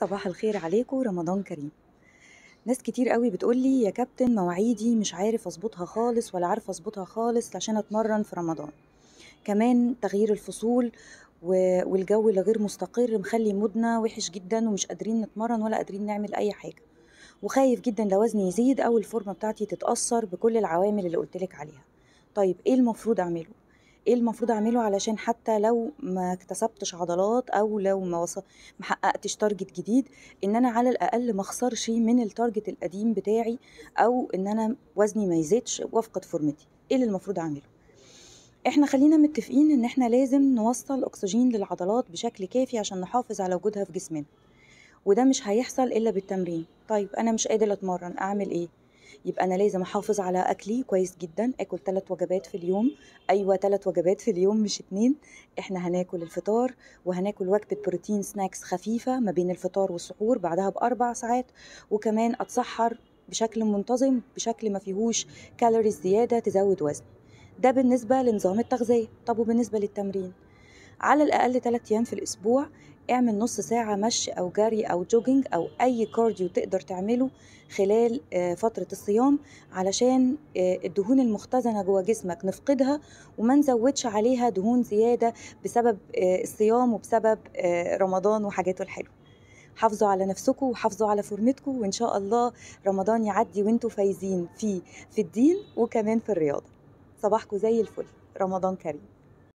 صباح الخير عليكم رمضان كريم ناس كتير قوي بتقولي يا كابتن مواعيدي مش عارف اظبطها خالص ولا عارف اظبطها خالص عشان اتمرن في رمضان كمان تغيير الفصول و- والجو اللي غير مستقر مخلي مودنا وحش جدا ومش قادرين نتمرن ولا قادرين نعمل اي حاجة وخايف جدا لو وزني يزيد او الفورمة بتاعتي تتأثر بكل العوامل اللي قلتلك عليها طيب ايه المفروض اعمله ايه المفروض اعمله علشان حتى لو ما اكتسبتش عضلات او لو ما وصل ما حققتش تارجت جديد ان انا على الاقل ما اخسرش من التارجت القديم بتاعي او ان انا وزني ما يزيدش وافقد فورمتي ايه اللي المفروض اعمله احنا خلينا متفقين ان احنا لازم نوصل اكسجين للعضلات بشكل كافي عشان نحافظ على وجودها في جسمنا وده مش هيحصل الا بالتمرين طيب انا مش قادر اتمرن اعمل ايه يبقى انا لازم احافظ على اكلي كويس جدا اكل ثلاث وجبات في اليوم ايوه ثلاث وجبات في اليوم مش اتنين احنا هناكل الفطار وهناكل وجبه بروتين سناكس خفيفه ما بين الفطار والسحور بعدها باربع ساعات وكمان اتسحر بشكل منتظم بشكل ما فيهوش كالوريز زياده تزود وزني ده بالنسبه لنظام التغذيه طب وبالنسبه للتمرين على الأقل 3 أيام في الأسبوع اعمل نص ساعة مشي أو جري أو جوجينج أو أي كارديو تقدر تعمله خلال آه، فترة الصيام علشان آه، الدهون المختزنة جوه جسمك نفقدها وما نزودش عليها دهون زيادة بسبب آه، الصيام وبسبب آه، رمضان وحاجاته الحلوة حافظوا على نفسكم وحافظوا على فورمتكم وإن شاء الله رمضان يعدي وانتوا فايزين فيه في الدين وكمان في الرياضة صباحكم زي الفل رمضان كريم